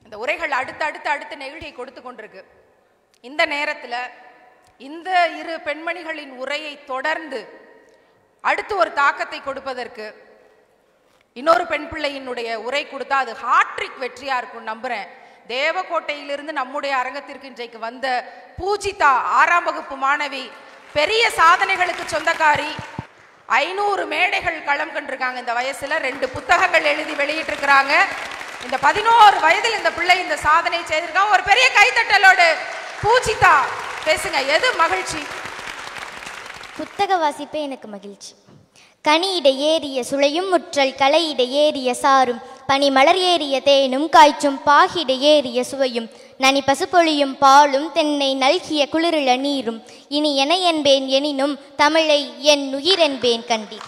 இந்த உரைகள் அடுத்து அடுத்து அடுத்து நெகிழியை கொடுத்து கொண்டிருக்கு இந்த நேரத்தில் இந்த இரு பெண்மணிகளின் உரையை தொடர்ந்து அடுத்து ஒரு தாக்கத்தை கொடுப்பதற்கு இன்னொரு பெண் பிள்ளையினுடைய உரை கொடுத்தா அது ஹாட்ரிக் வெற்றியா இருக்கும் நம்புறேன் தேவக்கோட்டையிலிருந்து நம்முடைய அரங்கத்திற்கு இன்றைக்கு வந்த பூஜிதா ஆறாம் வகுப்பு மாணவி பெரிய சாதனைகளுக்கு சொந்தக்காரி ஐநூறு மேடைகள் களம் கண்டிருக்காங்க இந்த வயசுல ரெண்டு புத்தகங்கள் எழுதி வெளியிட்டிருக்கிறாங்க இந்த பதினோரு வயதில் இந்த பிள்ளை இந்த சாதனை செய்திருக்காங்க ஒரு பெரிய கைத்தட்டலோடு பூஜிதா பேசுங்க எது மகிழ்ச்சி புத்தக வாசிப்பே எனக்கு மகிழ்ச்சி கனியிட ஏறிய சுளையும் முற்றல் கலையிட ஏறிய சாரும் பனி மலர் ஏறிய தேனும் காய்ச்சும் பாகிட ஏறிய சுவையும் நனி பசுப்பொழியும் பாலும் தென்னை நல்கிய குளிரிள நீரும் இனி என என்பேன் எனினும் தமிழை என் உயிரென்பேன் கண்டீர்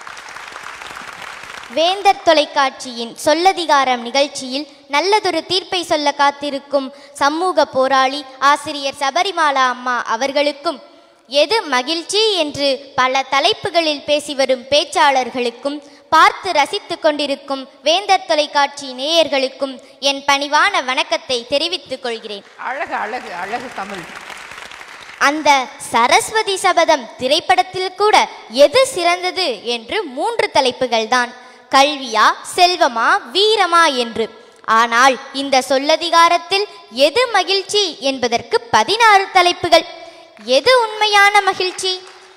வேந்தர் தொலைக்காட்சியின் சொல்லதிகாரம் நிகழ்ச்சியில் நல்லதொரு தீர்ப்பை சொல்ல காத்திருக்கும் சமூக போராளி ஆசிரியர் சபரிமாலா அம்மா அவர்களுக்கும் எது மகிழ்ச்சி என்று பல தலைப்புகளில் பேசி வரும் பேச்சாளர்களுக்கும் பார்த்து ரசித்துக் கொண்டிருக்கும் வேந்தர் தொலைக்காட்சி நேயர்களுக்கும் என் பணிவான வணக்கத்தை தெரிவித்துக் கொள்கிறேன் அழகு அழகு அழகு தமிழ் அந்த சரஸ்வதி சபதம் திரைப்படத்தில் கூட எது சிறந்தது என்று மூன்று தலைப்புகள்தான் கல்வியா செல்வமா வீரமா என்று ஆனால் இந்த சொல்லதிகாரத்தில் எது மகிழ்ச்சி என்பதற்கு பதினாறு தலைப்புகள் எது உண்மையான மகிழ்ச்சி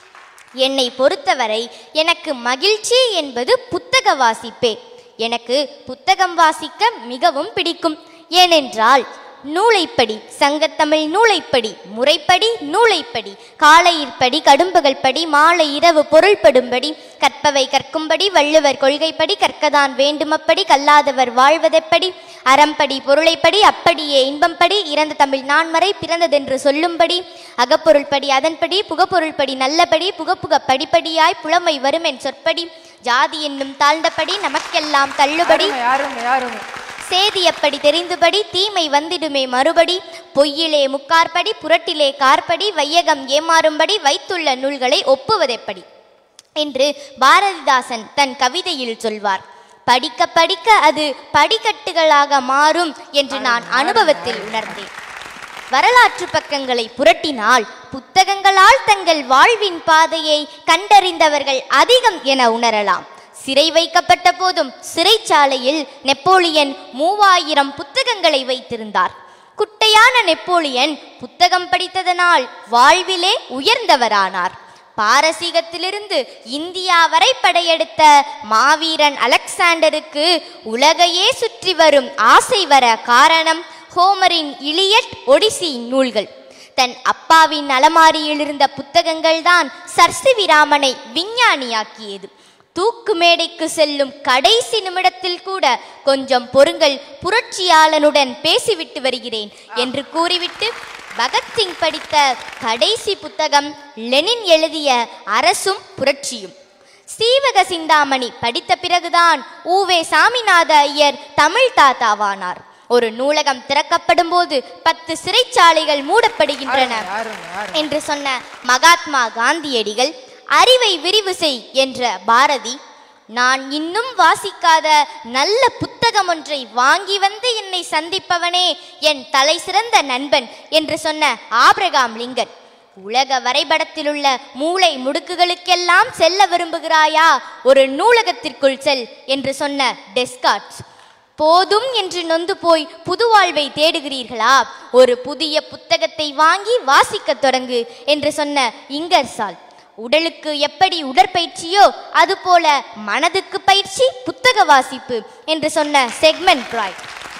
என்னை பொறுத்தவரை எனக்கு மகிழ்ச்சி என்பது புத்தக வாசிப்பே எனக்கு புத்தகம் வாசிக்க மிகவும் பிடிக்கும் ஏனென்றால் நூலைப்படி சங்கத்தமிழ் நூலைப்படி முறைப்படி நூலைப்படி காலையிற்படி கடும்பகல் படி மாலை இரவு பொருள்படும்படி கற்பவை கற்கும்படி வள்ளுவர் கொள்கைப்படி கற்கதான் வேண்டுமப்படி கல்லாதவர் வாழ்வதெப்படி அறம்படி பொருளைப்படி அப்படியே இன்பம்படி இறந்த தமிழ் நான்மறை பிறந்ததென்று சொல்லும்படி அகப்பொருள்படி அதன்படி புகப்பொருள்படி நல்லபடி புகப்புக படிப்படியாய் புலமை வருமென் சொற்படி ஜாதி என்னும் தாழ்ந்தபடி நமக்கெல்லாம் தள்ளுபடி அருமை அருமை அருமை சேதி எப்படி தெரிந்துபடி தீமை வந்திடுமே மறுபடி பொய்யிலே முக்கார்படி புரட்டிலே கார்படி வையகம் ஏமாறும்படி வைத்துள்ள நூல்களை ஒப்புவதெப்படி என்று பாரதிதாசன் தன் கவிதையில் சொல்வார் படிக்க படிக்க அது படிக்கட்டுகளாக மாறும் என்று நான் அனுபவத்தில் உணர்ந்தேன் வரலாற்று பக்கங்களை புரட்டினால் புத்தகங்களால் தங்கள் வாழ்வின் பாதையை கண்டறிந்தவர்கள் அதிகம் என உணரலாம் சிறை வைக்கப்பட்ட போதும் சிறைச்சாலையில் நெப்போலியன் மூவாயிரம் புத்தகங்களை வைத்திருந்தார் குட்டையான நெப்போலியன் புத்தகம் படித்ததனால் வாழ்விலே உயர்ந்தவரானார் பாரசீகத்திலிருந்து இந்தியா வரை படையெடுத்த மாவீரன் அலெக்சாண்டருக்கு உலகையே சுற்றி வரும் ஆசை வர காரணம் ஹோமரின் இலியட் ஒடிசி நூல்கள் தன் அப்பாவின் அலமாரியில் இருந்த புத்தகங்கள்தான் சர்சிவிராமனை விஞ்ஞானியாக்கியது தூக்கு மேடைக்கு செல்லும் கடைசி நிமிடத்தில் கூட கொஞ்சம் பொறுங்கள் புரட்சியாளனுடன் பேசிவிட்டு வருகிறேன் என்று கூறிவிட்டு பகத்சிங் படித்த கடைசி புத்தகம் லெனின் எழுதிய அரசும் புரட்சியும் சீவக சிந்தாமணி படித்த பிறகுதான் ஊவே சாமிநாத ஐயர் தமிழ் தாத்தாவானார் ஒரு நூலகம் திறக்கப்படும் போது பத்து சிறைச்சாலைகள் மூடப்படுகின்றன அருமை அருமை என்று சொன்ன மகாத்மா காந்தியடிகள் அறிவை விரிவு செய் என்ற பாரதி நான் இன்னும் வாசிக்காத நல்ல புத்தகம் ஒன்றை வாங்கி வந்து என்னை சந்திப்பவனே என் தலை சிறந்த நண்பன் என்று சொன்ன ஆபிரகாம் லிங்கன் உலக வரைபடத்திலுள்ள மூளை முடுக்குகளுக்கெல்லாம் செல்ல விரும்புகிறாயா ஒரு நூலகத்திற்குள் செல் என்று சொன்ன டெஸ்கார்ட்ஸ் போதும் என்று நொந்து போய் புது வாழ்வை தேடுகிறீர்களா ஒரு புதிய புத்தகத்தை வாங்கி வாசிக்கத் தொடங்கு என்று சொன்ன இங்கர்சால் உடலுக்கு எப்படி உடற்பயிற்சியோ அதுபோல மனதுக்கு பயிற்சி புத்தக வாசிப்பு என்று சொன்ன செக்மெண்ட் ராய்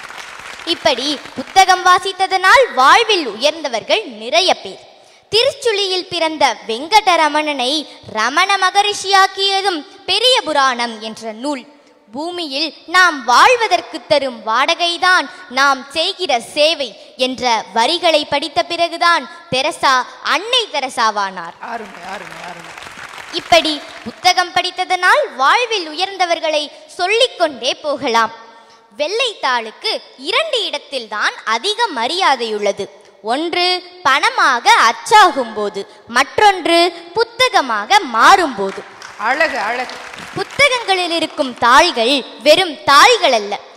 இப்படி புத்தகம் வாசித்ததனால் வாழ்வில் உயர்ந்தவர்கள் நிறைய பேர் திருச்சுழியில் பிறந்த வெங்கடரமணனை ரமண மகரிஷியாக்கியதும் பெரிய புராணம் என்ற நூல் பூமியில் நாம் வாழ்வதற்கு தரும் வாடகைதான் நாம் செய்கிற சேவை என்ற வரிகளை படித்த பிறகுதான் தெரசா அன்னை தெரசாவானார் அருமை அருமை அருமை இப்படி புத்தகம் படித்ததனால் வாழ்வில் உயர்ந்தவர்களை சொல்லிக்கொண்டே போகலாம் வெள்ளைத்தாளுக்கு இரண்டு இடத்தில்தான் அதிக மரியாதையுள்ளது ஒன்று பணமாக அச்சாகும் போது மற்றொன்று புத்தகமாக மாறும்போது அழகு அழகு புத்தகங்களில் இருக்கும் தாள்கள் வெறும் தாள்கள் அல்ல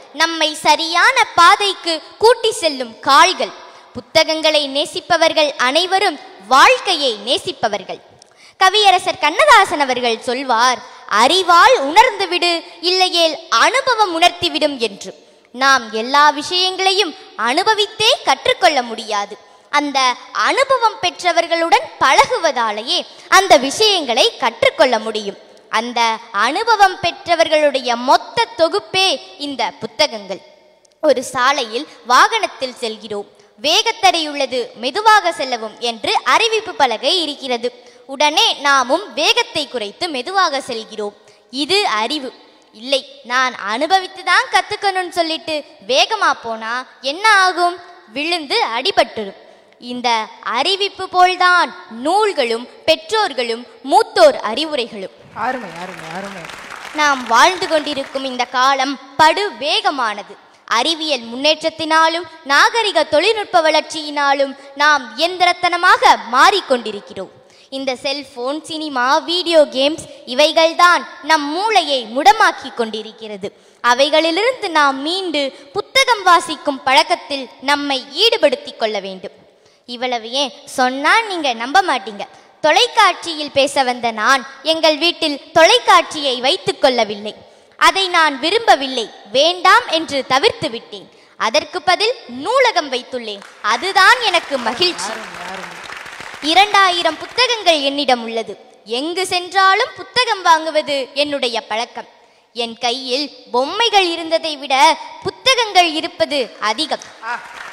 நம்மை சரியான பாதைக்கு கூட்டி செல்லும் கால்கள் புத்தகங்களை நேசிப்பவர்கள் அனைவரும் வாழ்க்கையை நேசிப்பவர்கள் கவியரசர் கண்ணதாசன் அவர்கள் சொல்வார் அறிவால் உணர்ந்து விடு இல்லையேல் அனுபவம் உணர்த்திவிடும் என்று நாம் எல்லா விஷயங்களையும் அனுபவித்தே கற்றுக்கொள்ள முடியாது அந்த அனுபவம் பெற்றவர்களுடன் பழகுவதாலேயே அந்த விஷயங்களை கற்றுக்கொள்ள முடியும் அந்த அனுபவம் பெற்றவர்களுடைய மொத்த தொகுப்பே இந்த புத்தகங்கள் ஒரு சாலையில் வாகனத்தில் செல்கிறோம் வேகத்தடையுள்ளது மெதுவாக செல்லவும் என்று அறிவிப்பு பலகை இருக்கிறது உடனே நாமும் வேகத்தை குறைத்து மெதுவாக செல்கிறோம் இது அறிவு இல்லை நான் அனுபவித்து தான் கத்துக்கணும்னு சொல்லிட்டு வேகமா போனா என்ன ஆகும் விழுந்து அடிபட்டுடும் இந்த அறிவிப்பு போல்தான் நூல்களும் பெற்றோர்களும் மூத்தோர் அறிவுரைகளும் அருமை அருமை அருமை நாம் வாழ்ந்து கொண்டிருக்கும் இந்த காலம் படு வேகமானது அறிவியல் முன்னேற்றத்தினாலும் நாகரிக தொழில்நுட்ப வளர்ச்சியினாலும் நாம் இயந்திரத்தனமாக மாறிக்கொண்டிருக்கிறோம் இந்த செல்போன் சினிமா வீடியோ கேம்ஸ் இவைகள்தான் நம் மூளையை முடமாக்கி கொண்டிருக்கிறது அவைகளிலிருந்து நாம் மீண்டு புத்தகம் வாசிக்கும் பழக்கத்தில் நம்மை ஈடுபடுத்திக் கொள்ள வேண்டும் இவ்வளவு ஏன் சொன்னா நீங்க நம்ப மாட்டீங்க தொலைக்காட்சியில் பேச வந்த நான் எங்கள் வீட்டில் தொலைக்காட்சியை வைத்துக் கொள்ளவில்லை அதை நான் விரும்பவில்லை வேண்டாம் என்று தவிர்த்து விட்டேன் அதற்கு பதில் நூலகம் வைத்துள்ளேன் அதுதான் எனக்கு மகிழ்ச்சி அருமை அருமை இரண்டாயிரம் புத்தகங்கள் என்னிடம் உள்ளது எங்கு சென்றாலும் புத்தகம் வாங்குவது என்னுடைய பழக்கம் என் கையில் பொம்மைகள் இருந்ததை விட புத்தகங்கள் இருப்பது அதிகம் ஆ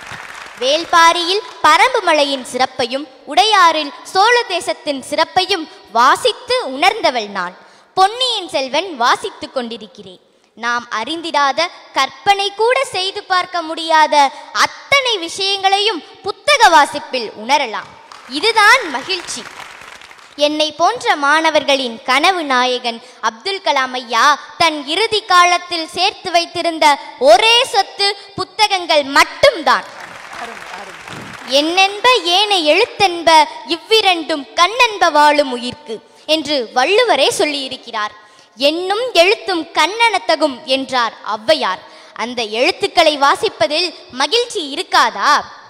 வேல்பாரியில் பரம்பு மலையின் சிறப்பையும் உடையாறில் சோழ தேசத்தின் சிறப்பையும் வாசித்து உணர்ந்தவள் நான் பொன்னியின் செல்வன் வாசித்துக் கொண்டிருக்கிறேன் நாம் அறிந்திடாத கற்பனை கூட செய்து பார்க்க முடியாத அத்தனை விஷயங்களையும் புத்தக வாசிப்பில் உணரலாம் இதுதான் மகிழ்ச்சி என்னை போன்ற மாணவர்களின் கனவு நாயகன் அப்துல் கலாம் ஐயா தன் இறுதி காலத்தில் சேர்த்து வைத்திருந்த ஒரே சொத்து புத்தகங்கள் மட்டும்தான் அருமை அருமை என்னென்ப ஏனை எழுத்தென்ப இவ்விரண்டும் கண்ணென்ப வாழும் உயிர்க்கு என்று வள்ளுவரே சொல்லியிருக்கிறார் என்னும் எழுத்தும் கண்ணனத்தகும் என்றார் ஔவையார் அந்த எழுத்துக்களை வாசிப்பதில் மகிழ்ச்சி இருக்காதா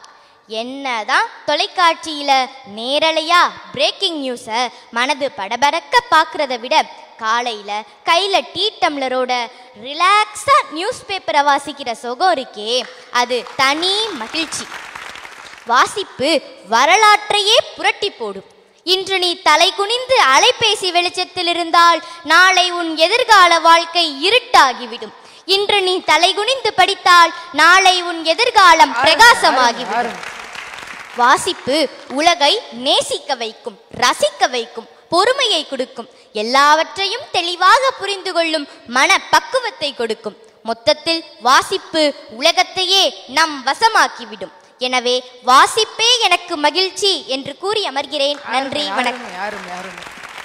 என்னதான் தொலைக்காட்சியில நேரலையா பிரேக்கிங் நியூஸை மனது படபடக்க பார்க்கறத விட காலையில கையில டீ டம்ளரோட ரிலாக்ஸா நியூஸ் பேப்பரை வாசிக்கிற சுகம் இருக்கே அது தனி மகிழ்ச்சி வாசிப்பு வரலாற்றையே புரட்டி போடும் இன்று நீ தலை குனிந்து அலைபேசி வெளிச்சத்தில் இருந்தால் நாளை உன் எதிர்கால வாழ்க்கை இருட்டாகிவிடும் இன்று நீ தலை குனிந்து படித்தால் நாளை உன் எதிர்காலம் பிரகாசமாகிவிடும் அருமை வாசிப்பு உலகை நேசிக்க வைக்கும் ரசிக்க வைக்கும் பொறுமையை கொடுக்கும் எல்லாவற்றையும் தெளிவாக புரிந்து கொள்ளும் மன பக்குவத்தை கொடுக்கும் மொத்தத்தில் வாசிப்பு உலகத்தையே நம் வசமாக்கிவிடும் எனவே வாசிப்பே எனக்கு மகிழ்ச்சி என்று கூறி அமர்கிறேன் நன்றி அருமை, வணக்கம் அருமை அருமை அருமை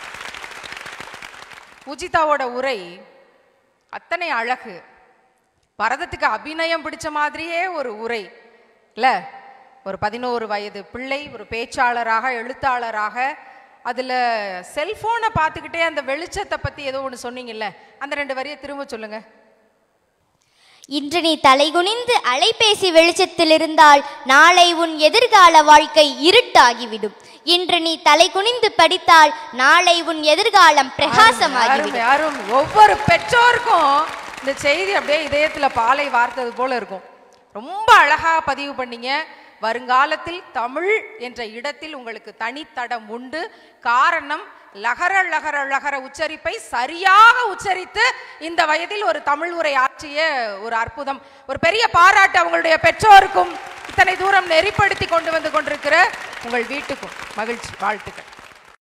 பூஜிதாவோட உரை அத்தனை அழகு பரதத்துக்கு அபிநயம் பிடிச்ச மாதிரியே ஒரு உரை இல்ல ஒரு பதினோரு வயது பிள்ளை ஒரு பேச்சாளராக எழுத்தாளராக அதுல செல்போனை பார்த்துக்கிட்டே அந்த வெளிச்சத்தை பத்தி ஏதோ ஒன்று சொன்னீங்கல்ல அந்த ரெண்டு வரியை திரும்ப சொல்லுங்க இன்று நீ தலைகுனிந்து அலைபேசி வெளிச்சத்தில் இருந்தால் நாளை உன் எதிர்கால வாழ்க்கை இருட்டாகிவிடும் இன்று நீ தலை குனிந்து படித்தால் நாளை உன் எதிர்காலம் பிரகாசமாகிவிடும் அருமை அருமை ஒவ்வொரு பெற்றோருக்கும் இந்த செய்தி அப்படியே இதயத்துல பாலை வார்த்தது போல இருக்கும் ரொம்ப அழகா பதிவு பண்ணீங்க வருங்காலத்தில் தமிழ் என்ற இடத்தில் உங்களுக்கு தனித்தடம் உண்டு காரணம் லகர லகர லகர உச்சரிப்பை சரியாக உச்சரித்து இந்த வயதில் ஒரு தமிழ் உரை ஆற்றிய ஒரு அற்புதம் ஒரு பெரிய பாராட்டு அவங்களுடைய பெற்றோருக்கும் இத்தனை தூரம் நெறிப்படுத்தி கொண்டு வந்து கொண்டிருக்கிற உங்கள் வீட்டுக்கும் மகிழ்ச்சி வாழ்த்துக்கள்